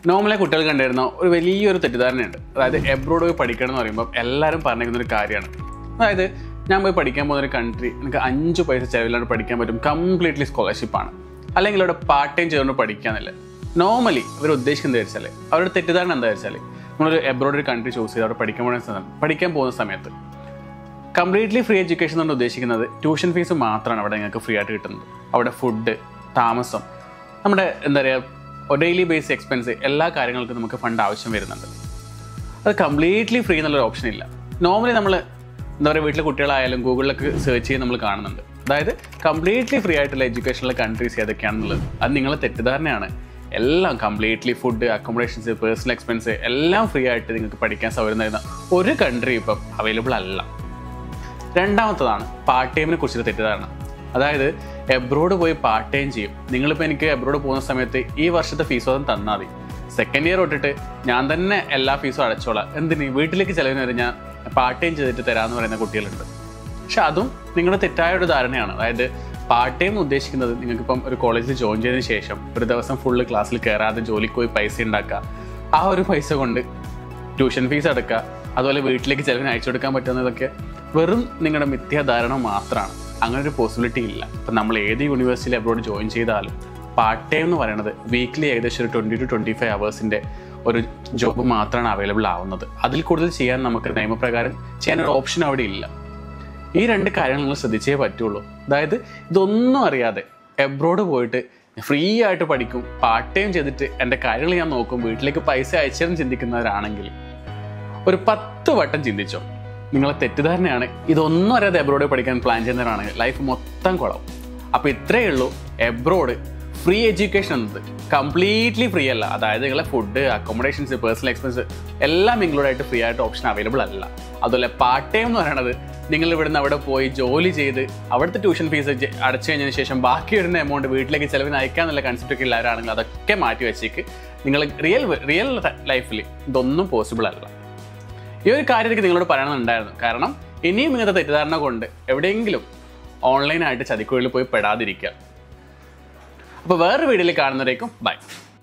normally കുട്ടികൾ കണ്ടിരുന്ന ഒരു വലിയൊരു തെറ്റിദ്ധാരണയുണ്ട് അതായത് എബ്രോഡ് പോയി പഠിക്കണം എന്ന് പറയുമ്പോൾ എല്ലാവരും പറഞ്ഞിരിക്കുന്ന ഒരു കാര്യമാണ് അതായത് ഞാൻ പോയി പഠിക്കാൻ പോകുന്ന ഒരു കൺട്രി എനിക്ക് അഞ്ച് പൈസ ചിലവില്ലാണ്ട് പഠിക്കാൻ പറ്റും കംപ്ലീറ്റ്ലി സ്കോളർഷിപ്പാണ് അല്ലെങ്കിൽ ഇവിടെ പാർട്ട് ടൈം ചെയ്തുകൊണ്ട് പഠിക്കാന്നില്ല നോർമലി ഇവർ ഉദ്ദേശിക്കുന്നത് വെച്ചാൽ അവരുടെ തെറ്റിദ്ധാരണ എന്താ വെച്ചാൽ നമ്മളൊരു എബ്രോഡ് ഒരു കൺട്രി ചൂസ് ചെയ്ത് അവിടെ പഠിക്കാൻ പോകുന്ന സമയം പഠിക്കാൻ പോകുന്ന സമയത്ത് കംപ്ലീറ്റ്ലി ഫ്രീ എഡ്യൂക്കേഷൻ കൊണ്ട് ഉദ്ദേശിക്കുന്നത് ട്യൂഷൻ ഫീസ് മാത്രമാണ് അവിടെ നിങ്ങൾക്ക് ഫ്രീ ആയിട്ട് കിട്ടുന്നത് അവിടെ ഫുഡ് താമസം നമ്മുടെ എന്താ പറയുക ഡെയിലി ബേസ് എക്സ്പെൻസ് എല്ലാ കാര്യങ്ങൾക്കും നമുക്ക് ഫണ്ട് ആവശ്യം വരുന്നുണ്ട് അത് കംപ്ലീറ്റ്ലി ഫ്രീ എന്നുള്ളൊരു ഓപ്ഷൻ ഇല്ല നോർമലി നമ്മൾ എന്താ പറയുക വീട്ടിലെ കുട്ടികളായാലും ഗൂഗിളിലൊക്കെ സെർച്ച് ചെയ്ത് നമ്മൾ കാണുന്നുണ്ട് അതായത് കംപ്ലീറ്റ്ലി ഫ്രീ ആയിട്ടുള്ള എഡ്യൂക്കേഷനുള്ള കൺട്രീസ് ഏതൊക്കെയാണെന്നുള്ളത് അത് നിങ്ങളെ തെറ്റിദ്ധാരണയാണ് എല്ലാം completely food accommodations personal expense എല്ലാം ഫ്രീ ആയിട്ട് നിങ്ങൾക്ക് പഠിക്കാൻ സൗകര്യം തരുന്ന ഒരു കൺട്രി ഇപ്പം അവൈലബിൾ അല്ല രണ്ടാമത്തതാണ് പാർട്ട് ടൈമിനെ കുറിച്ചുള്ള തെറ്റിദ്ധാരണ അതായത് എബ്രോഡ് പോയി പാർട്ട് ടൈം ചെയ്യും നിങ്ങളിപ്പോൾ എനിക്ക് എബ്രോഡ് പോകുന്ന സമയത്ത് ഈ വർഷത്തെ ഫീസ് ഒന്നും തന്നാൽ മതി സെക്കൻഡ് ഇയർ തൊട്ടിട്ട് ഞാൻ തന്നെ എല്ലാ ഫീസും അടച്ചോളാം എന്തിന് വീട്ടിലേക്ക് ചിലവിന് വരെ ഞാൻ പാർട്ട് ടൈം ചെയ്തിട്ട് തരാമെന്ന് പറയുന്ന കുട്ടികളുണ്ട് പക്ഷെ അതും നിങ്ങളുടെ തെറ്റായ ഒരു ധാരണയാണ് അതായത് പാർട്ട് ടൈം ഉദ്ദേശിക്കുന്നത് നിങ്ങൾക്കിപ്പം ഒരു കോളേജിൽ ജോയിൻ ചെയ്തതിന് ശേഷം ഒരു ദിവസം ഫുള്ള് ക്ലാസ്സിൽ കയറാതെ ജോലിക്ക് പോയി പൈസ ഉണ്ടാക്കുക ആ ഒരു പൈസ കൊണ്ട് ട്യൂഷൻ ഫീസ് അടക്കുക അതുപോലെ വീട്ടിലേക്ക് ചിലവിന് അയച്ചു കൊടുക്കാൻ പറ്റുന്നതൊക്കെ വെറും നിങ്ങളുടെ മിഥ്യാധാരണ മാത്രമാണ് അങ്ങനെ ഒരു പോസിബിലിറ്റി ഇല്ല ഇപ്പം നമ്മൾ ഏത് യൂണിവേഴ്സിറ്റിയിൽ അബ്രോഡ് ജോയിൻ ചെയ്താലും പാർട്ട് ടൈം എന്ന് പറയുന്നത് വീക്ക്ലി ഏകദേശം ഒരു ട്വൻറ്റി ടു ട്വൻറ്റി ഫൈവ് അവേഴ്സിൻ്റെ ഒരു ജോബ് മാത്രമാണ് അവൈലബിൾ ആവുന്നത് അതിൽ കൂടുതൽ ചെയ്യാൻ നമുക്ക് നിയമപ്രകാരം ചെയ്യാൻ ഒരു ഓപ്ഷൻ അവിടെ ഇല്ല ഈ രണ്ട് കാര്യങ്ങൾ നിങ്ങൾ ശ്രദ്ധിച്ചേ പറ്റുള്ളൂ അതായത് ഇതൊന്നും അറിയാതെ എബ്രോഡ് പോയിട്ട് ഫ്രീ ആയിട്ട് പഠിക്കും പാർട്ട് ടൈം ചെയ്തിട്ട് എൻ്റെ കാര്യങ്ങൾ ഞാൻ നോക്കും വീട്ടിലേക്ക് പൈസ അയച്ചതെന്ന് ചിന്തിക്കുന്നവരാണെങ്കിൽ ഒരു പത്ത് വട്ടം ചിന്തിച്ചോ നിങ്ങളെ തെറ്റിദ്ധാരണയാണ് ഇതൊന്നും അറിയാതെ എബ്രോഡ് പഠിക്കാൻ പ്ലാൻ ചെയ്യുന്നവരാണെങ്കിൽ ലൈഫ് മൊത്തം കുളവും അപ്പോൾ ഇത്രയേ ഉള്ളൂ എബ്രോഡ് ഫ്രീ എഡ്യൂക്കേഷൻ എന്നത് കംപ്ലീറ്റ്ലി ഫ്രീ അല്ല അതായത് നിങ്ങളെ ഫുഡ് അക്കോമഡേഷൻസ് പേഴ്സണൽ എക്സ്പെൻസ് എല്ലാം ഇൻക്ലൂഡ് ആയിട്ട് ഫ്രീ ആയിട്ട് ഓപ്ഷൻ അവൈലബിൾ അല്ല അതുപോലെ പാർട്ട് ടൈം എന്ന് പറയുന്നത് നിങ്ങൾ ഇവിടുന്ന് അവിടെ പോയി ജോലി ചെയ്ത് അവിടുത്തെ ട്യൂഷൻ ഫീസ് അടച്ചു കഴിഞ്ഞതിന് ശേഷം ബാക്കി വരുന്ന എമൗണ്ട് വീട്ടിലേക്ക് ചിലവിന് അയക്കാന്നുള്ള കൺസെപ്റ്റ് ഒക്കെ ഉള്ളവരാണെങ്കിൽ അതൊക്കെ മാറ്റി വെച്ചേക്ക് നിങ്ങൾ റിയൽ റിയൽ ലൈഫിൽ ഇതൊന്നും പോസിബിൾ അല്ല ഈ ഒരു കാര്യത്തിൽ നിങ്ങളോട് പറയണമെന്നുണ്ടായിരുന്നു കാരണം ഇനിയും ഇങ്ങനത്തെ തെറ്റിദ്ധാരണ കൊണ്ട് എവിടെയെങ്കിലും ഓൺലൈനായിട്ട് ചതിക്കുഴിയിൽ പോയി പെടാതിരിക്കുക അപ്പോൾ വേറൊരു വീഡിയോയിൽ കാണുന്നവരേക്കും ബൈ